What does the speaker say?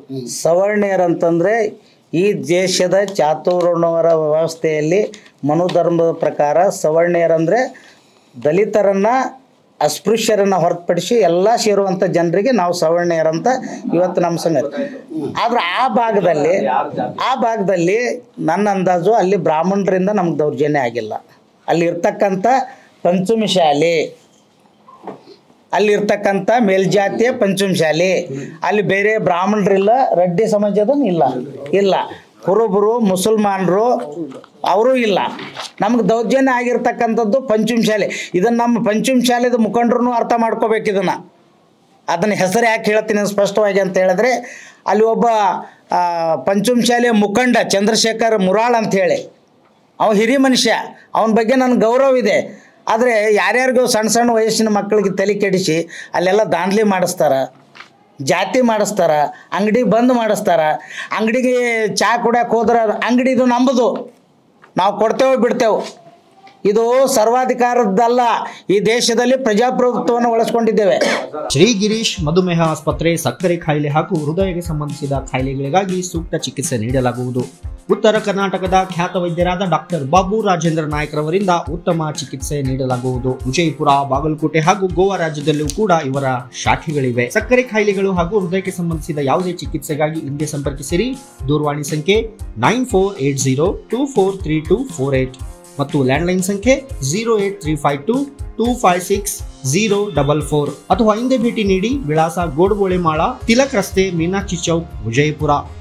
ಸವರ್ಣೀಯರಂತಂದರೆ ಈ ದೇಶದ ಚಾತುರ್ವರ್ಣವರ ವ್ಯವಸ್ಥೆಯಲ್ಲಿ ಮನುಧರ್ಮದ ಪ್ರಕಾರ ಸವರ್ಣೀಯರಂದರೆ ದಲಿತರನ್ನು ಅಸ್ಪೃಶ್ಯರನ್ನು ಹೊರತುಪಡಿಸಿ ಎಲ್ಲ ಸೇರುವಂಥ ಜನರಿಗೆ ನಾವು ಸವರ್ಣೀಯರಂತ ಇವತ್ತು ನಮ್ಮ ಸಂಗತಿ ಆದ್ರೆ ಆ ಭಾಗದಲ್ಲಿ ಆ ಭಾಗದಲ್ಲಿ ನನ್ನ ಅಂದಾಜು ಅಲ್ಲಿ ಬ್ರಾಹ್ಮಣರಿಂದ ನಮ್ಗೆ ದೌರ್ಜನ್ಯ ಆಗಿಲ್ಲ ಅಲ್ಲಿ ಇರ್ತಕ್ಕಂಥ ಪಂಚಮಿ ಶಾಲೆ ಅಲ್ಲಿರ್ತಕ್ಕಂಥ ಮೇಲ್ಜಾತಿಯ ಪಂಚಮ ಶಾಲೆ ಅಲ್ಲಿ ಬೇರೆ ಬ್ರಾಹ್ಮಣರಿಲ್ಲ ರೆಡ್ಡಿ ಸಮಾಜದ ಇಲ್ಲ ಇಲ್ಲ ಕುರುಬರು ಮುಸಲ್ಮಾನರು ಅವರೂ ಇಲ್ಲ ನಮ್ಗೆ ದೌರ್ಜನ್ಯ ಆಗಿರ್ತಕ್ಕಂಥದ್ದು ಪಂಚಮ ಶಾಲೆ ಇದನ್ನು ನಮ್ಮ ಪಂಚಮ ಶಾಲೆದ ಮುಖಂಡರು ಅರ್ಥ ಮಾಡ್ಕೋಬೇಕು ಇದನ್ನು ಅದನ್ನ ಹೆಸರು ಯಾಕೆ ಹೇಳ್ತೀನಿ ಸ್ಪಷ್ಟವಾಗಿ ಅಂತ ಹೇಳಿದ್ರೆ ಅಲ್ಲಿ ಒಬ್ಬ ಆ, ಪಂಚಮ ಶಾಲೆಯ ಮುಖಂಡ ಚಂದ್ರಶೇಖರ್ ಮುರಾಳ್ ಅಂತ ಹೇಳಿ ಅವ ಹಿರಿಯ ಮನುಷ್ಯ ಅವನ ಬಗ್ಗೆ ನನಗೆ ಗೌರವ ಇದೆ ಆದರೆ ಯಾರ್ಯಾರಿಗೂ ಸಣ್ಣ ಸಣ್ಣ ವಯಸ್ಸಿನ ಮಕ್ಕಳಿಗೆ ತಲೆ ಕೆಡಿಸಿ ಅಲ್ಲೆಲ್ಲ ದಾಂಧಲಿ ಮಾಡಿಸ್ತಾರ ಜಾತಿ ಮಾಡಿಸ್ತಾರ ಅಂಗಡಿ ಬಂದ್ ಮಾಡಿಸ್ತಾರ ಅಂಗಡಿಗೆ ಚಹಾ ಕುಡಿಯೋಕೆ ಹೋದ್ರೆ ಅಂಗಡಿ ಇದು ನಂಬುದು ನಾವು ಕೊಡ್ತೇವೆ ಬಿಡ್ತೇವೆ ಇದು ಸರ್ವಾಧಿಕಾರದ್ದಲ್ಲ ಈ ದೇಶದಲ್ಲಿ ಪ್ರಜಾಪ್ರಭುತ್ವವನ್ನು ಬಳಸ್ಕೊಂಡಿದ್ದೇವೆ ಶ್ರೀ ಗಿರೀಶ್ ಮಧುಮೇಹ ಆಸ್ಪತ್ರೆ ಸಕ್ಕರೆ ಕಾಯಿಲೆ ಹಾಗೂ ಹೃದಯಕ್ಕೆ ಸಂಬಂಧಿಸಿದ ಕಾಯಿಲೆಗಳಿಗಾಗಿ ಸೂಕ್ತ ಚಿಕಿತ್ಸೆ ನೀಡಲಾಗುವುದು ಉತ್ತರ ಕರ್ನಾಟಕದ ಖ್ಯಾತ ವೈದ್ಯರಾದ ಡಾಕ್ಟರ್ ಬಾಬು ರಾಜೇಂದ್ರ ನಾಯ್ಕರವರಿಂದ ಉತ್ತಮ ಚಿಕಿತ್ಸೆ ನೀಡಲಾಗುವುದು ವಿಜಯಪುರ ಬಾಗಲಕೋಟೆ ಹಾಗೂ ಗೋವಾ ರಾಜ್ಯದಲ್ಲೂ ಕೂಡ ಇವರ ಶಾಖೆಗಳಿವೆ ಸಕ್ಕರೆ ಕಾಯಿಲೆಗಳು ಹಾಗೂ ಹೃದಯಕ್ಕೆ ಸಂಬಂಧಿಸಿದ ಯಾವುದೇ ಚಿಕಿತ್ಸೆಗಾಗಿ ಹಿಂದೆ ಸಂಪರ್ಕಿಸಿರಿ ದೂರವಾಣಿ ಸಂಖ್ಯೆ nine four eight zero two four three two four eight ಮತ್ತು ಲ್ಯಾಂಡ್ಲೈನ್ ಸಂಖ್ಯೆ zero eight three five two two five six zero double four ಅಥವಾ ಹಿಂದೆ ಭೇಟಿ ನೀಡಿ ವಿಳಾಸ ಗೋಡ್ಬೋಳೆ ಮಾಳ ತಿಲಕ್ ರಸ್ತೆ ಮೀನಾಕ್ಷಿ ಚೌಕ್ ವಿಜಯಪುರ